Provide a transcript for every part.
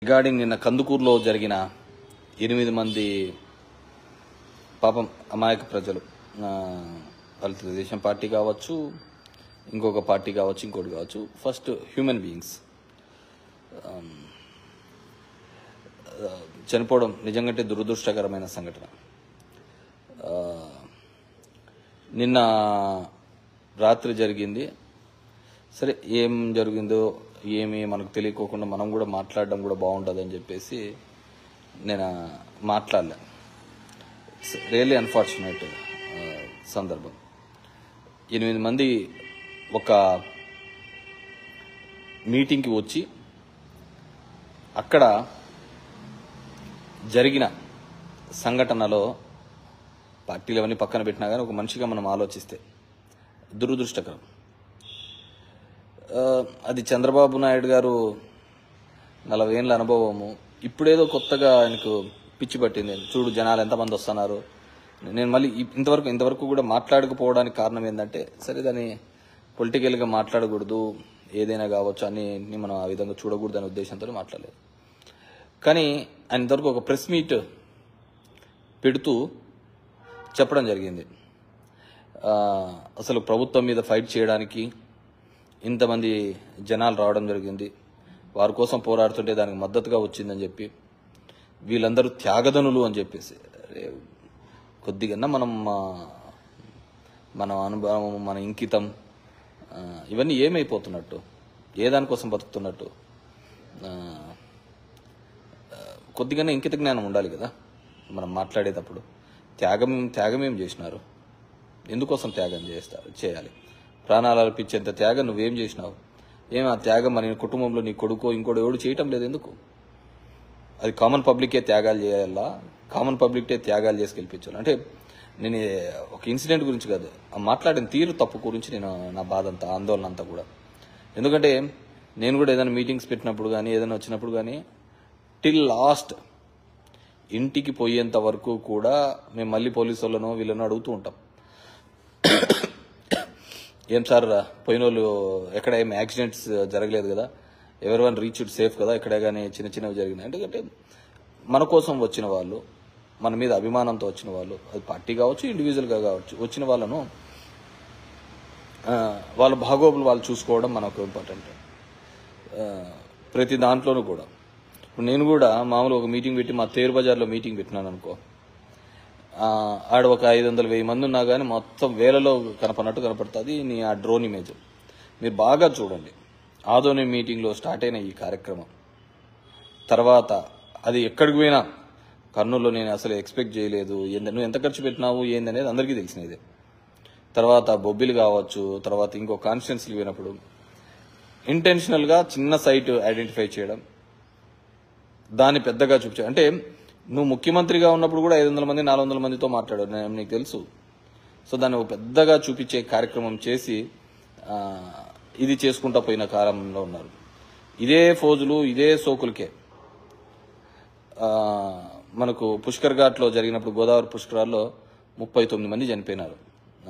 regarding నిన్న కందుకూరులో జరిగిన ఎనిమిది మంది పాపం అమాయక ప్రజలు ఆ, వాళ్ళు తెలుగుదేశం పార్టీ కావచ్చు ఇంకొక పార్టీ కావచ్చు ఇంకోటి కావచ్చు ఫస్ట్ హ్యూమన్ బీయింగ్స్ చనిపోవడం నిజంగా దురదృష్టకరమైన సంఘటన ఆ, నిన్న రాత్రి జరిగింది సరే ఏం జరిగిందో ఏమి మనకు తెలియకోకుండా మనం కూడా మాట్లాడడం కూడా బాగుంటుంది అని చెప్పేసి నేను మాట్లాడలే రియల్లీ అన్ఫార్చునేట్ సందర్భం ఎనిమిది మంది ఒక మీటింగ్కి వచ్చి అక్కడ జరిగిన సంఘటనలో పార్టీలు అవన్నీ పక్కన పెట్టినా కానీ ఒక మనిషిగా మనం ఆలోచిస్తే దురదృష్టకరం ఆ, అది చంద్రబాబు నాయుడు గారు నలభై ఏళ్ళ అనుభవము ఇప్పుడేదో కొత్తగా ఆయనకు పిచ్చి పట్టింది చూడు జనాలు ఎంతమంది వస్తున్నారు నేను మళ్ళీ ఇ- ఇంతవరకు ఇంతవరకు కూడా మాట్లాడకపోవడానికి కారణం ఏంటంటే సరే దాన్ని పొలిటికల్గా మాట్లాడకూడదు ఏదైనా కావచ్చు అని మనం ఆ విధంగా చూడకూడదు అనే ఉద్దేశంతో మాట్లాడలేదు కానీ ఆయన ఇంతవరకు ఒక ప్రెస్ మీట్ పెడుతూ చెప్పడం జరిగింది ఆ, అసలు ప్రభుత్వం మీద ఫైట్ చేయడానికి ఇంతమంది జనాలు రావడం జరిగింది వారి కోసం పోరాడుతుంటే దానికి మద్దతుగా వచ్చిందని చెప్పి వీళ్ళందరూ త్యాగదనులు అని చెప్పేసి అరే, కొద్దిగా మనం ఆ, మన అనుభవం మన ఇంకితం ఆ, ఇవన్నీ ఏమైపోతున్నట్టు ఏ దానికోసం బతుకుతున్నట్టు ఆ, కొద్దిగానే ఇంకిత జ్ఞానం ఉండాలి కదా మనం మాట్లాడేటప్పుడు త్యాగం త్యాగం ఏం చేసినారు ఎందుకోసం త్యాగం చేస్తారు చేయాలి ప్రాణాలు అర్పించేంత త్యాగం నువ్వేం చేసినావు ఏం ఆ త్యాగం మన కుటుంబంలో నీ కొడుకో ఇంకోటి ఎవడు చేయటం లేదు ఎందుకు అది కామన్ పబ్లికే త్యాగాలు చేయాలా కామన్ పబ్లిక్టే త్యాగాలు చేసి గెలిపించాలి అంటే నేను ఒక ఇన్సిడెంట్ గురించి కాదు ఆ మాట్లాడిన తీరు తప్పు గురించి నేను నా బాధ అంతా ఆందోళన అంతా కూడా ఎందుకంటే నేను కూడా ఏదైనా మీటింగ్స్ పెట్టినప్పుడు కానీ ఏదైనా వచ్చినప్పుడు కానీ టిల్ లాస్ట్ ఇంటికి పోయేంత వరకు కూడా మేము మళ్ళీ పోలీసు వాళ్ళను వీళ్ళను అడుగుతూ ఉంటాం ఏం సార్ పోయిన వాళ్ళు ఎక్కడ ఏం యాక్సిడెంట్స్ జరగలేదు కదా ఎవరి వన్ రీచ్ సేఫ్ కదా ఎక్కడ కానీ చిన్న చిన్నవి జరిగినాయి ఎందుకంటే మన కోసం వచ్చిన వాళ్ళు మన మీద అభిమానంతో వచ్చిన వాళ్ళు అది పార్టీ కావచ్చు ఇండివిజువల్గా కావచ్చు వచ్చిన వాళ్ళను ఆ, వాళ్ళ బాగోగులు వాళ్ళు చూసుకోవడం మనకు ఇంపార్టెంట్ ఆ, ప్రతి దాంట్లోనూ కూడా ఇప్పుడు నేను కూడా మామూలుగా ఒక మీటింగ్ పెట్టి మా తేరు బజార్లో మీటింగ్ పెట్టినాను అనుకో ఆ, ఆడ ఒక ఐదు వందల వెయ్యి మంది ఉన్నా కానీ మొత్తం వేలలో కనపడినట్టు కనపడుతుంది నీ ఆ డ్రోన్ ఇమేజ్ మీరు బాగా చూడండి ఆదోని మీటింగ్లో స్టార్ట్ అయిన ఈ కార్యక్రమం తర్వాత అది ఎక్కడికి పోయినా కర్నూలులో నేను అసలు ఎక్స్పెక్ట్ చేయలేదు ఏంది నువ్వు ఎంత ఖర్చు పెట్టినావు ఏంది అనేది అందరికీ తెలిసినదే తర్వాత బొబ్బిలు కావచ్చు తర్వాత ఇంకో కాన్స్టిట్యున్సీలు పోయినప్పుడు ఇంటెన్షనల్గా చిన్న సైట్ ఐడెంటిఫై చేయడం దాన్ని పెద్దగా చూపించాడు అంటే నువ్వు ముఖ్యమంత్రిగా ఉన్నప్పుడు కూడా ఐదు వందల మంది నాలుగు వందల మందితో మాట్లాడావు నేను నీకు తెలుసు సో దాన్ని ఒక పెద్దగా చూపించే కార్యక్రమం చేసి ఆ, ఇది చేసుకుంటా పోయిన కాలంలో ఉన్నారు ఇదే ఫోజులు ఇదే సోకులకే ఆ, మనకు పుష్కర్ ఘాట్లో జరిగినప్పుడు గోదావరి పుష్కరాల్లో ముప్పై తొమ్మిది మంది చనిపోయినారు ఆ,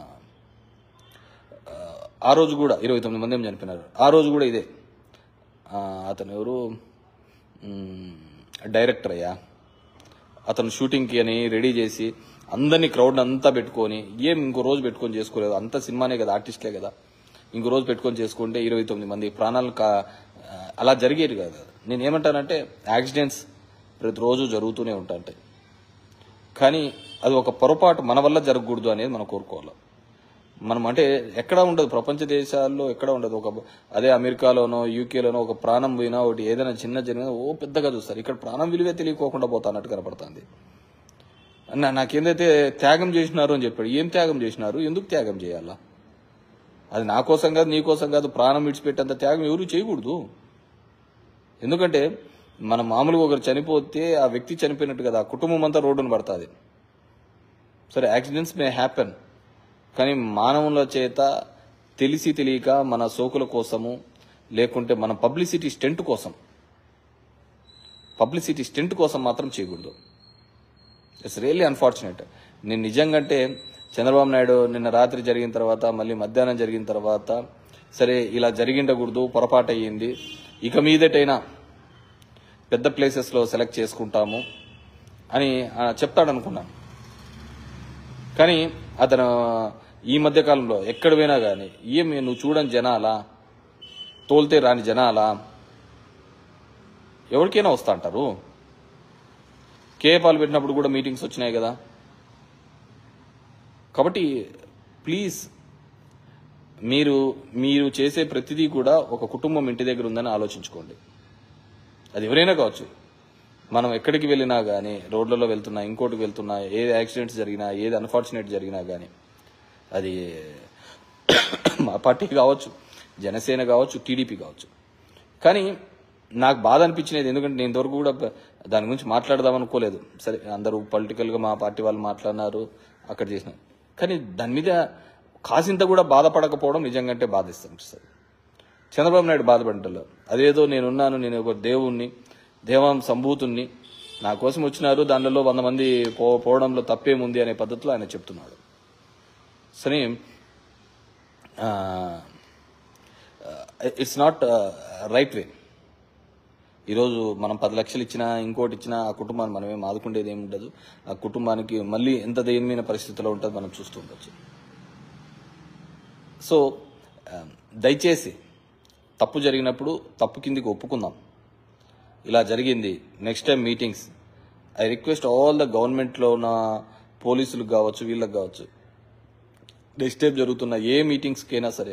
ఆ రోజు కూడా ఇరవై తొమ్మిది మంది ఏమో చనిపోయినారు ఆ రోజు కూడా ఇదే ఆ, అతను ఎవరు మ్, డైరెక్టర్ అయ్యా అతను షూటింగ్కి అని రెడీ చేసి అందరినీ క్రౌడ్ అంతా పెట్టుకొని ఏం ఇంకో రోజు పెట్టుకొని చేసుకోలేదు అంత సినిమానే కదా ఆర్టిస్ట్లే కదా ఇంకో రోజు పెట్టుకొని చేసుకుంటే ఇరవై తొమ్మిది మంది ప్రాణాలు కా అలా జరిగేది కాదు నేను ఏమంటానంటే యాక్సిడెంట్స్ ప్రతిరోజు జరుగుతూనే ఉంటాయి కానీ అది ఒక పొరపాటు మన వల్ల జరగకూడదు అనేది మనం కోరుకోవాలి మనం అంటే ఎక్కడ ఉండదు ప్రపంచ దేశాల్లో ఎక్కడ ఉండదు ఒక అదే అమెరికాలోనో యూకేలోనో ఒక ప్రాణం పోయినా ఒకటి ఏదైనా చిన్న జరిగినా ఓ పెద్దగా చూస్తారు ఇక్కడ ప్రాణం విలువే తెలియకోకుండా పోతా అన్నట్టు కనపడుతుంది నా నాకేందైతే త్యాగం చేసినారు అని చెప్పాడు ఏం త్యాగం చేసినారు ఎందుకు త్యాగం చేయాలా అది నా కోసం కాదు నీ కోసం కాదు ప్రాణం విడిచిపెట్టేంత త్యాగం ఎవరు చేయకూడదు ఎందుకంటే మన మామూలుగా ఒకరు చనిపోతే ఆ వ్యక్తి చనిపోయినట్టు కదా ఆ కుటుంబం అంతా రోడ్డున పడుతుంది సరే యాక్సిడెంట్స్ మే హ్యాపెన్ కానీ మానవుల చేత తెలిసి తెలియక మన సోకుల కోసము లేకుంటే మన పబ్లిసిటీ స్టెంట్ కోసం పబ్లిసిటీ స్టెంట్ కోసం మాత్రం చేయకూడదు ఇట్స్ రియల్లీ అన్ఫార్చునేట్ నేను నిజంగా అంటే చంద్రబాబు నాయుడు నిన్న రాత్రి జరిగిన తర్వాత మళ్ళీ మధ్యాహ్నం జరిగిన తర్వాత సరే ఇలా జరిగిండకూడదు పొరపాటు అయ్యింది ఇక మీదటైనా పెద్ద ప్లేసెస్లో సెలెక్ట్ చేసుకుంటాము అని ఆ, చెప్తాడు అనుకున్నాను కానీ అతను ఈ మధ్య కాలంలో ఎక్కడ పోయినా కానీ ఏమి నువ్వు చూడని జనాలా తోల్తే రాని జనాలా ఎవరికైనా వస్తా అంటారు కేపాలు పెట్టినప్పుడు కూడా మీటింగ్స్ వచ్చినాయి కదా కాబట్టి ప్లీజ్ మీరు మీరు చేసే ప్రతిదీ కూడా ఒక కుటుంబం ఇంటి దగ్గర ఉందని ఆలోచించుకోండి అది ఎవరైనా కావచ్చు మనం ఎక్కడికి వెళ్ళినా కానీ రోడ్లలో వెళ్తున్నా ఇంకోటికి వెళ్తున్నా ఏది యాక్సిడెంట్స్ జరిగినా ఏది అన్ఫార్చునేట్ జరిగినా కానీ అది మా పార్టీ కావచ్చు జనసేన కావచ్చు టీడీపీ కావచ్చు కానీ నాకు బాధ అనిపించినది ఎందుకంటే నేను ఇంతవరకు కూడా ప- దాని గురించి మాట్లాడదాం అనుకోలేదు సరే అందరూ పొలిటికల్గా మా పార్టీ వాళ్ళు మాట్లాడినారు అక్కడ చేసిన కానీ దాని మీద కాసింత కూడా బాధపడకపోవడం నిజంగా అంటే బాధిస్తుంది చంద్రబాబు నాయుడు బాధపడ్డారు అదేదో నేనున్నాను నేను ఒక దేవుణ్ణి దేవం సంభూతుణ్ణి నా కోసం వచ్చినారు దానిలో వంద మంది పో పోవడంలో తప్పేముంది అనే పద్ధతిలో ఆయన చెప్తున్నాడు సరే ఇట్స్ నాట్ రైట్ వే ఈరోజు మనం పది లక్షలు ఇచ్చినా ఇంకోటి ఇచ్చినా ఆ కుటుంబాన్ని మనం ఏం ఆదుకుండేది ఏమి ఉండదు ఆ కుటుంబానికి మళ్ళీ ఎంత దయనీయమైన పరిస్థితిలో ఉంటుందో మనం చూస్తూ ఉండొచ్చు సో ఆ, దయచేసి తప్పు జరిగినప్పుడు తప్పు కిందికి ఒప్పుకుందాం ఇలా జరిగింది next time meetings I request all the గవర్నమెంట్లో ఉన్న పోలీసులకు కావచ్చు వీళ్ళకి కావచ్చు నెక్స్ట్ టైం జరుగుతున్న ఏ మీటింగ్స్కైనా సరే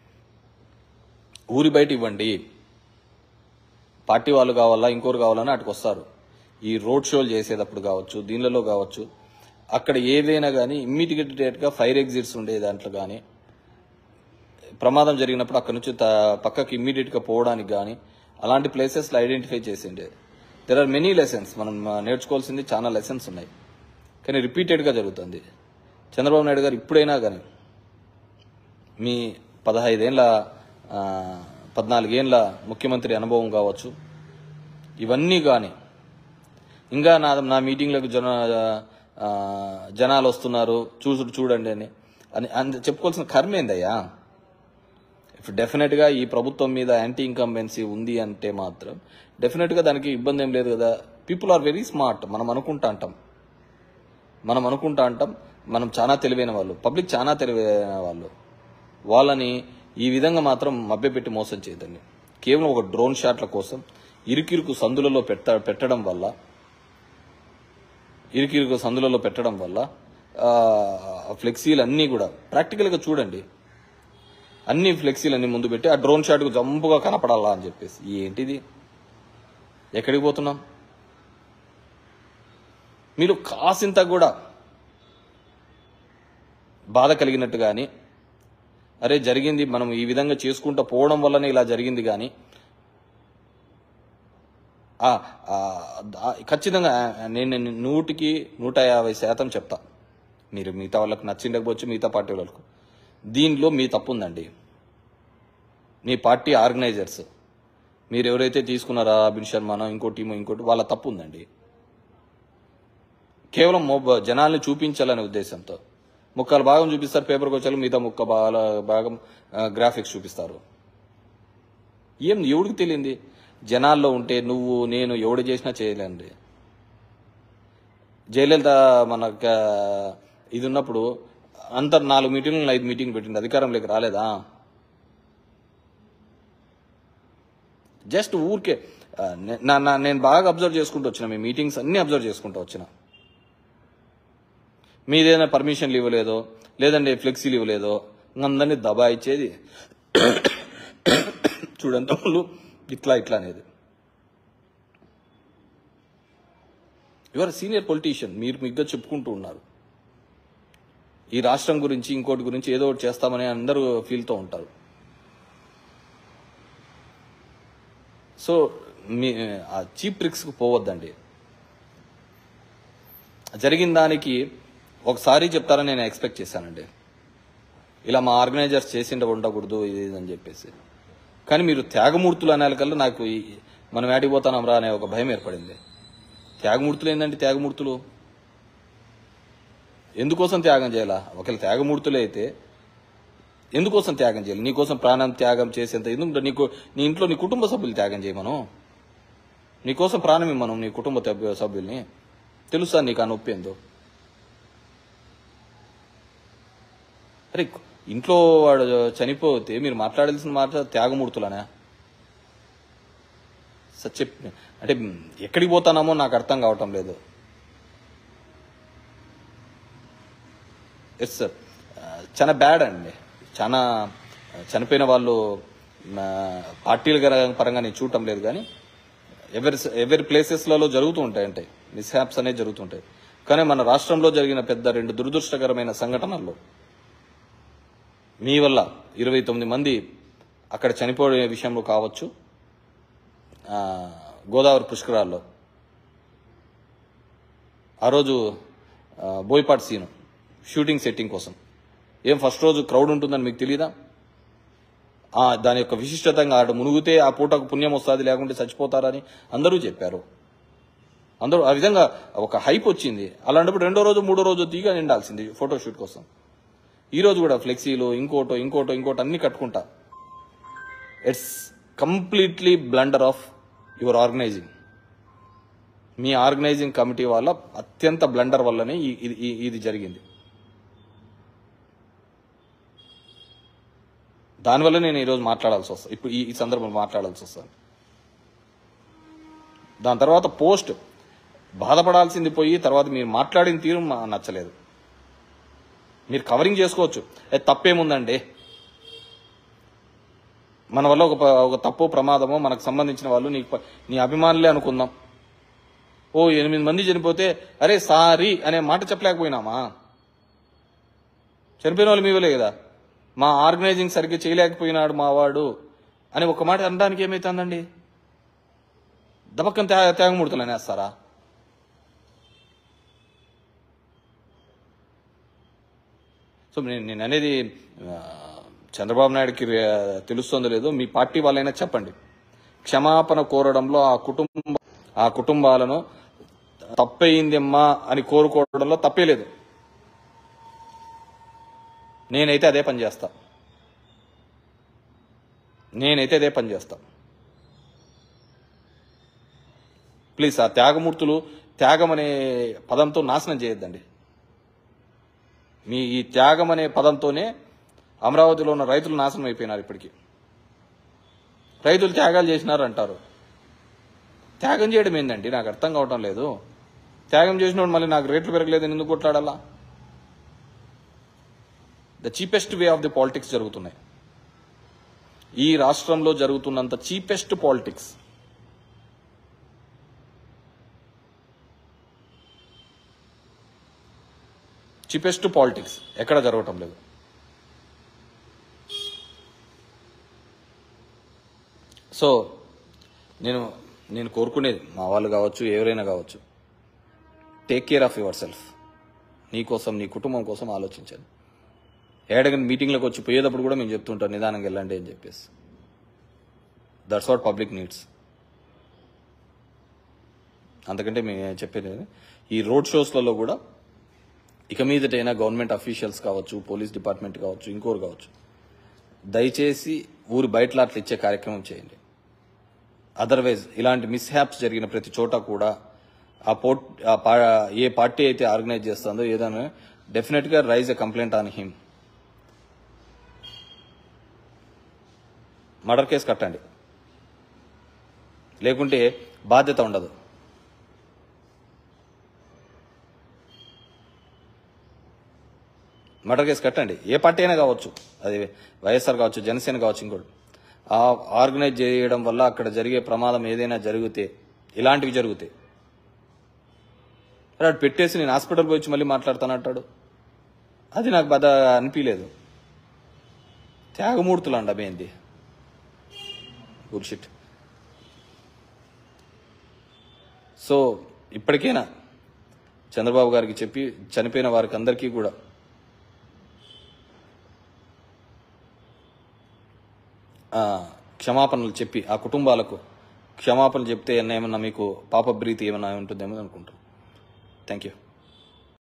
ఊరి బయట ఇవ్వండి పార్టీ వాళ్ళు కావాలా ఇంకోరు కావాలని అటుకు వస్తారు ఈ రోడ్ షోలు చేసేటప్పుడు కావచ్చు దీనిలలో కావచ్చు అక్కడ ఏదైనా కానీ ఇమ్మీడియట్గా ఫైర్ ఎగ్జిట్స్ ఉండే దాంట్లో కానీ ప్రమాదం జరిగినప్పుడు అక్కడ నుంచి త- పక్కకి ఇమ్మీడియట్ గా పోవడానికి కానీ అలాంటి ప్లేసెస్ లో ఐడెంటిఫై చేసిండే దెర్ ఆర్ మెనీ లెసన్స్ మనం ఆ, నేర్చుకోవాల్సింది చాలా లెసన్స్ ఉన్నాయి కానీ రిపీటెడ్ గా జరుగుతుంది చంద్రబాబు నాయుడు గారు ఇప్పుడైనా కానీ మీ పదహైదేళ్ల ఆ, పద్నాలుగేళ్ల ముఖ్యమంత్రి అనుభవం కావచ్చు ఇవన్నీ కానీ ఇంకా నా నా మీటింగ్లకు జన ఆ, జనాలు వస్తున్నారు చూసు చూడండి అని అని అని చెప్పుకోవాల్సిన కర్మ ఏందయ్యా ఇఫ్ డెఫినెట్ గా ఈ ప్రభుత్వం మీద యాంటీ ఇన్కంబెన్సీ ఉంది అంటే మాత్రం డెఫినెట్ గా దానికి ఇబ్బంది ఏం లేదు కదా పీపుల్ ఆర్ వెరీ స్మార్ట్ మనం అనుకుంటా అంటాం మనం అనుకుంటా అంటాం మనం చాలా తెలివైన వాళ్ళు పబ్లిక్ చాలా తెలివైన వాళ్ళు వాళ్ళని ఈ విధంగా మాత్రం మభ్యపెట్టి మోసం చేయదండి కేవలం ఒక డ్రోన్ షాట్ల కోసం ఇరుకిరుకు సందులలో పెట్ట పెట్టడం వల్ల ఇరుకిరుకు సందులలో పెట్టడం వల్ల ఆ, ఫ్లెక్సీలు అన్నీ కూడా ప్రాక్టికల్గా చూడండి అన్ని ఫ్లెక్సీలు అన్ని ముందు పెట్టి ఆ డ్రోన్ షాట్కు జంపుగా కనపడాలా అని చెప్పేసి ఏంటిది ఎక్కడికి పోతున్నాం మీరు కాసింత కూడా బాధ కలిగినట్టు కానీ అరే జరిగింది మనం ఈ విధంగా చేసుకుంటూ పోవడం వల్లనే ఇలా జరిగింది కానీ ఆ, ఆ, దా- ఖచ్చితంగా నేను నేను నూటికి నూట యాభై శాతం చెప్తా మీరు మిగతా వాళ్ళకి నచ్చిండకపోవచ్చు మిగతా పార్టీ వాళ్ళకు దీనిలో మీ తప్పు ఉందండి మీ పార్టీ ఆర్గనైజర్స్ మీరు ఎవరైతే తీసుకున్నారా అభిన్ శర్మనో ఇంకో టీమో ఇంకోటి వాళ్ళ తప్పు ఉందండి కేవలం మొబ- జనాల్ని చూపించాలనే ఉద్దేశంతో ముక్కలు భాగం చూపిస్తారు పేపర్కి వచ్చాక మిగతా ముక్క బాగా భాగం ఆ, గ్రాఫిక్స్ చూపిస్తారు ఏం ఎవడికి తెలియంది జనాల్లో ఉంటే నువ్వు నేను ఎవడు చేసినా చేయలేండి జయలలిత మనకు ఇది ఉన్నప్పుడు అంత నాలుగు మీటింగ్లు ఐదు మీటింగ్ పెట్టింది అధికారంలోకి రాలేదా జస్ట్ ఊరికే ఆ, నే- నా- నా- నేను బాగా అబ్జర్వ్ చేసుకుంటూ వచ్చిన మీ మీటింగ్స్ అన్ని అబ్జర్వ్ చేసుకుంటూ వచ్చిన మీదేదైనా పర్మిషన్లు ఇవ్వలేదో లేదంటే ఫ్లెక్సీలు ఇవ్వలేదో ఇంక అందరినీ దబాయిచ్చేది చూడండి వాళ్ళు ఇట్లా ఇట్లా అనేది యువర్ సీనియర్ పొలిటీషియన్ మీరు మీగ్గా చెప్పుకుంటూ ఉన్నారు ఈ రాష్ట్రం గురించి ఇంకోటి గురించి ఏదో ఒకటి చేస్తామని అందరూ ఫీల్తో ఉంటారు సో మీ ఆ చీప్ ట్రిక్స్కి పోవద్దండి జరిగిన దానికి ఒకసారి చెప్తారని నేను ఎక్స్పెక్ట్ చేశానండి ఇలా మా ఆర్గనైజర్స్ చేసిండ ఉండకూడదు ఇది ఇది అని చెప్పేసి కానీ మీరు త్యాగమూర్తులు అనేకల్లా నాకు ఈ- మనం ఏడికి పోతాం రా అనే ఒక భయం ఏర్పడింది త్యాగమూర్తులు ఏంటంటే త్యాగమూర్తులు ఎందుకోసం త్యాగం చేయాలా ఒకవేళ త్యాగమూర్తులే అయితే ఎందుకోసం త్యాగం చేయాలి నీకోసం ప్రాణం త్యాగం చేసేంత ఎందుకు నీకు నీ ఇంట్లో నీ కుటుంబ సభ్యులు త్యాగం చేయమను నీకోసం ప్రాణం ఇమ్మను నీ కుటుంబ సభ్యు- సభ్యుల్ని తెలుసా నీకు ఆ నొప్పి ఏందో అరే ఇంట్లో వాడు చనిపోతే మీరు మాట్లాడాల్సిన మాట త్యాగమూర్తులనే సచ్ అంటే ఎక్కడికి పోతానామో నాకు అర్థం కావటం లేదు ఎస్ సార్ చాలా బ్యాడ్ అండి చాలా చనిపోయిన వాళ్ళు ఆ, పార్టీల గర- పరంగా నేను చూడటం లేదు కానీ ఎవరి ఎవరి ప్లేసెస్లలో జరుగుతూ ఉంటాయి అంటే మిస్హ్యాప్స్ అనేవి జరుగుతుంటాయి కానీ మన రాష్ట్రంలో జరిగిన పెద్ద రెండు దురదృష్టకరమైన సంఘటనల్లో మీ వల్ల ఇరవై తొమ్మిది మంది అక్కడ చనిపోయే విషయంలో కావచ్చు ఆ, గోదావరి పుష్కరాల్లో ఆ రోజు ఆ, బోయపాటి సీను షూటింగ్ సెట్టింగ్ కోసం ఏం ఫస్ట్ రోజు క్రౌడ్ ఉంటుందని మీకు తెలియదా ఆ, దాని యొక్క విశిష్టతంగా ఆడ మునుగుతే ఆ పూటకు పుణ్యం వస్తుంది లేకుంటే చచ్చిపోతారని అందరూ చెప్పారు అందరూ ఆ విధంగా ఒక హైప్ వచ్చింది అలాంటప్పుడు రెండో రోజు మూడో రోజు తీగ నిండాల్సింది ఫోటో షూట్ కోసం ఈ రోజు కూడా ఫ్లెక్సీలు ఇంకోటో ఇంకోటో ఇంకోటో అన్ని కట్టుకుంటా it's completely blunder of your organizing మీ ఆర్గనైజింగ్ కమిటీ వల్ల అత్యంత బ్లండర్ వల్లనే ఈ- ఇది ఈ- ఇది జరిగింది దానివల్ల నేను ఈరోజు మాట్లాడాల్సి వస్తుంది ఇప్పుడు ఈ ఈ సందర్భంలో మాట్లాడాల్సి వస్తుంది దాని తర్వాత పోస్ట్ బాధపడాల్సింది పోయి తర్వాత మీరు మాట్లాడిన తీరు మా నచ్చలేదు మీరు కవరింగ్ చేసుకోవచ్చు ఏ తప్పేముందండి మన వల్ల ఒక ప- ఒక తప్పు ప్రమాదమో మనకు సంబంధించిన వాళ్ళు నీకు ప- నీ అభిమానులే అనుకుందాం ఓ ఎనిమిది మంది చనిపోతే అరే సారీ అనే మాట చెప్పలేకపోయినామా చనిపోయిన వాళ్ళు మీవలే కదా మా ఆర్గనైజింగ్ సరిగ్గా చేయలేకపోయినాడు మా వాడు అని ఒక మాట అనడానికి ఏమైతుందండి దబక్కం త్యాగ త్యాగమూర్తులు అనేస్తారా సో నేను నేను అనేది ఆ, చంద్రబాబు నాయుడుకి రే- తెలుస్తుందో లేదో మీ పార్టీ వాళ్ళైనా చెప్పండి క్షమాపణ కోరడంలో ఆ కుటుంబ ఆ కుటుంబాలను తప్పయిందమ్మా అని కోరుకోవడంలో తప్పే లేదు నేనైతే అదే పని చేస్తా నేనైతే అదే పని చేస్తా ప్లీజ్ ఆ త్యాగమూర్తులు త్యాగం అనే పదంతో నాశనం చేయొద్దండి మీ ఈ త్యాగం అనే పదంతోనే అమరావతిలో ఉన్న రైతులు నాశనం అయిపోయినారు ఇప్పటికి రైతులు త్యాగాలు చేసినారు అంటారు త్యాగం చేయడం ఏందండి నాకు అర్థం కావటం లేదు త్యాగం చేసినోడు మళ్ళీ నాకు రేట్లు పెరగలేదు ఎందుకు కొట్లాడాలా the cheapest way of the politics జరుగుతున్నాయి ఈ రాష్ట్రంలో జరుగుతున్నంత చీపెస్ట్ పాలిటిక్స్ చీపెస్ట్ పాలిటిక్స్ ఎక్కడ జరగటం లేదు సో నేను నేను కోరుకునేది మా వాళ్ళు కావచ్చు ఎవరైనా కావచ్చు take care of yourself నీ కోసం నీ కుటుంబం కోసం ఆలోచించండి ఏడగని మీటింగ్లకు వచ్చి పోయేటప్పుడు కూడా మేము చెప్తుంటాం నిదానంగా వెళ్ళండి అని చెప్పేసి దట్స్ వాట్ పబ్లిక్ నీడ్స్ అంతకంటే మేము చెప్పేది ఏమి, ఈ రోడ్ షోస్లలో కూడా ఇక మీదటైనా గవర్నమెంట్ అఫీషియల్స్ కావచ్చు పోలీస్ డిపార్ట్మెంట్ కావచ్చు ఇంకోరు కావచ్చు దయచేసి ఊరి బయటలాట్లు ఇచ్చే కార్యక్రమం చేయండి అదర్వైజ్ ఇలాంటి మిస్హ్యాప్స్ జరిగిన ప్రతి చోట కూడా ఆ పోట్ ఆ పా- ఏ పార్టీ అయితే ఆర్గనైజ్ చేస్తుందో ఏదైనా డెఫినెట్ గా raise a complaint on him murder case కట్టండి లేకుంటే బాధ్యత ఉండదు మర్డర్ కేసు కట్టండి ఏ పార్టీ అయినా కావచ్చు అది వైఎస్ఆర్ కావచ్చు జనసేన కావచ్చు ఇంకోటి ఆ ఆర్గనైజ్ చేయడం వల్ల అక్కడ జరిగే ప్రమాదం ఏదైనా జరిగితే ఇలాంటివి జరిగితే మరి అటు పెట్టేసి నేను హాస్పిటల్ పోయి వచ్చి మళ్ళీ మాట్లాడతానంటాడు అది నాకు బాధ అనిపించలేదు త్యాగమూర్తులు అండ అవేంది గుడ్షిట్ సో ఇప్పటికైనా చంద్రబాబు గారికి చెప్పి చనిపోయిన వారికి అందరికీ కూడా ఆ, క్షమాపణలు చెప్పి ఆ కుటుంబాలకు క్షమాపణలు చెప్తే ఏమన్నా మీకు పాప బ్రీతి ఏమైనా ఉంటుందేమో అనుకుంటాం థ్యాంక్ యూ